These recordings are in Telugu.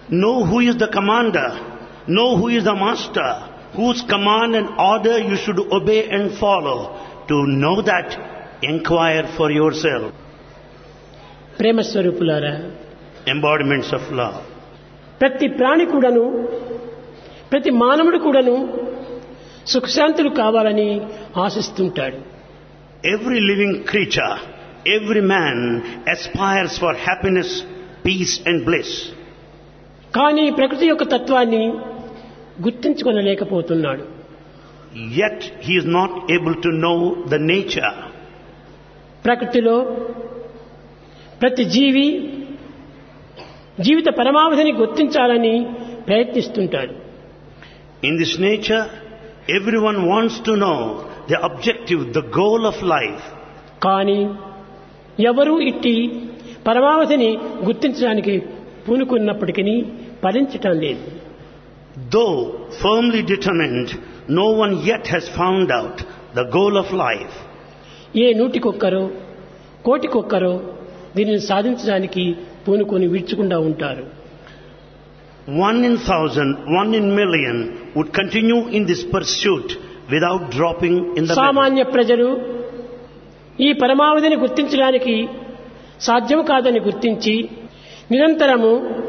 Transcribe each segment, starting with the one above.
Know who is the commander. Know who is the master. Whose command and order you should obey and follow. To know that, inquire for yourself. ప్రేమ స్వరూపులారా Embodiments of love. ప్రతి ప్రాణి కూడాను ప్రతి మానవుడు కూడాను సుఖశాంతులు కావాలని ఆశిస్తుంటాడు Every living creature, every man aspires for happiness, peace and bliss. కానీ ప్రకృతి యొక్క తత్వాన్ని గుర్తించుకొనలేకపోతున్నాడు Yet he is not able to know the nature. ప్రకృతిలో ప్రతి జీవి జీవిత పరమావధిని గుర్తించాలని ప్రయత్నిస్తుంటాడు In this nature, everyone wants to know the objective, the goal of life. కానీ ఎవరూ ఇట్టి పరమావధిని గుర్తించడానికి పూనుకున్నప్పటికీ ఫలించటం లేదు Though firmly determined, no one yet has found out the goal of life. ఏ నూటికొక్కరో కోటికొక్కరో దీనిని సాధించడానికి పూనుకొని విడుచుకుండా ఉంటారు One in thousand, one in million would continue in this pursuit without dropping in the middle. సామాన్య ప్రజలు ఈ పరమావధిని గుర్తించడానికి సాధ్యం కాదని గుర్తించి నిరంతరము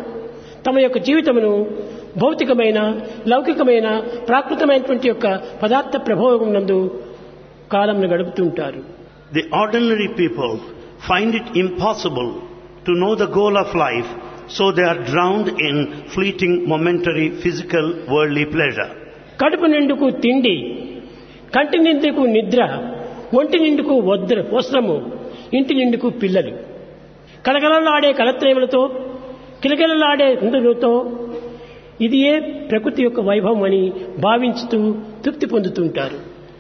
తమ యొక్క జీవితమును భౌతికమైన లౌకికమైన ప్రాకృతమైనటువంటి యొక్క పదార్థ ప్రభావం నందు కాలంను గడుపుతుంటారు The ordinary people find it impossible to know the goal of life, so they are drowned in fleeting, momentary, physical, worldly pleasure. కడుపు నిండుకు తిండి కంటి నిండుకు నిద్ర ఒంటి నిండుకు వద్ర వస్త్రము ఇంటి నిండుకు పిల్లలు కలకలలాడే కలత్రేములతో కిలకిలలాడే ఇంద్రులతో ఇది ఏ ప్రకృతి యొక్క వైభవం అని భావించుతూ తృప్తి పొందుతుంటారు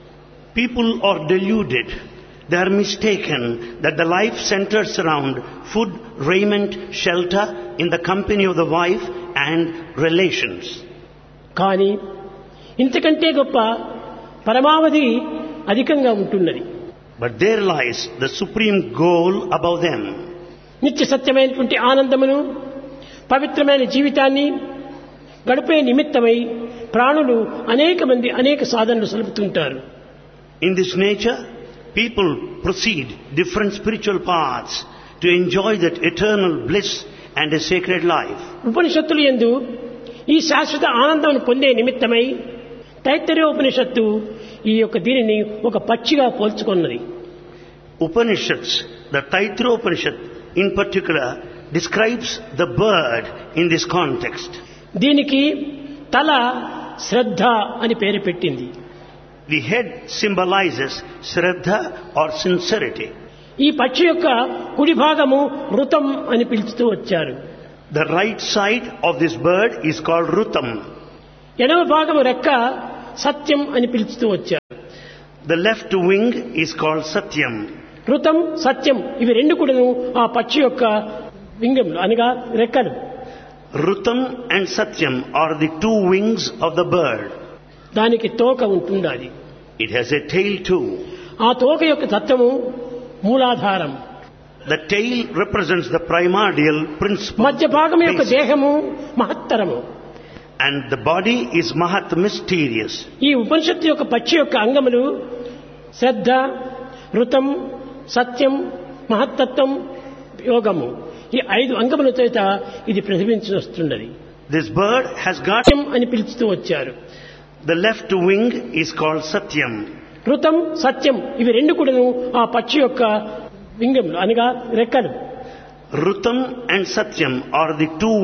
People are deluded. They are mistaken that the life centers around food, raiment, shelter, in the company of the wife and relations. కానీ ఇంతకంటే గొప్ప పరమావధి అధికంగా ఉంటున్నది But there lies the supreme goal above them. నిత్య సత్యమైనటువంటి ఆనందమును పవిత్రమైన జీవితాన్ని గడిపే నిమిత్తమై ప్రాణులు అనేక మంది అనేక సాధనలు సలుపుతుంటారు In this nature, people proceed different spiritual paths to enjoy that eternal bliss and a sacred life. ఉపనిషత్తులు ఎందు ఈ శాశ్వత ఆనందం పొందే నిమిత్తమై తైత్తరీయ ఉపనిషత్తు ఈ యొక్క దీనిని ఒక పక్షిగా పోల్చుకున్నది Upanishads, the Taitra Upanishad in particular, describes the bird in this context. దీనికి తల శ్రద్ధ అని పేరు పెట్టింది The head symbolizes Shraddha or sincerity. ఈ పక్షి యొక్క కుడి భాగము ఋతం అని పిలుస్తూ వచ్చారు The right side of this bird is called Rutam. ఎడమ భాగము రెక్క సత్యం అని పిలుస్తూ వచ్చారు The left wing is called Satyam. ఋతం సత్యం ఇవి రెండు కూడాను ఆ పక్షి యొక్క వింగములు అనగా రెక్కలు Rutam and Satyam are the two wings of the bird. దానికి తోక ఉంటుండాలి It has a tail too. ఆ తోక యొక్క తత్వము మూలాధారం The tail represents the primordial principle. మధ్య భాగం యొక్క basic. దేహము మహత్తరము And the body is Mahat mysterious. ఈ ఉపనిషత్తు యొక్క పక్షి యొక్క అంగములు శ్రద్ధ ఋతం సత్యం మహత్తత్వం యోగము ఈ ఐదు అంగముల చేత ఇది ప్రతిబించి వస్తున్నది This bird has got సత్యం అని పిలుస్తూ వచ్చారు the left wing is called Satyam. ఋతం సత్యం ఇవి రెండు కూడాను ఆ పక్షి యొక్క వింగములు అనగా రెక్కలు Rutam and Satyam are the two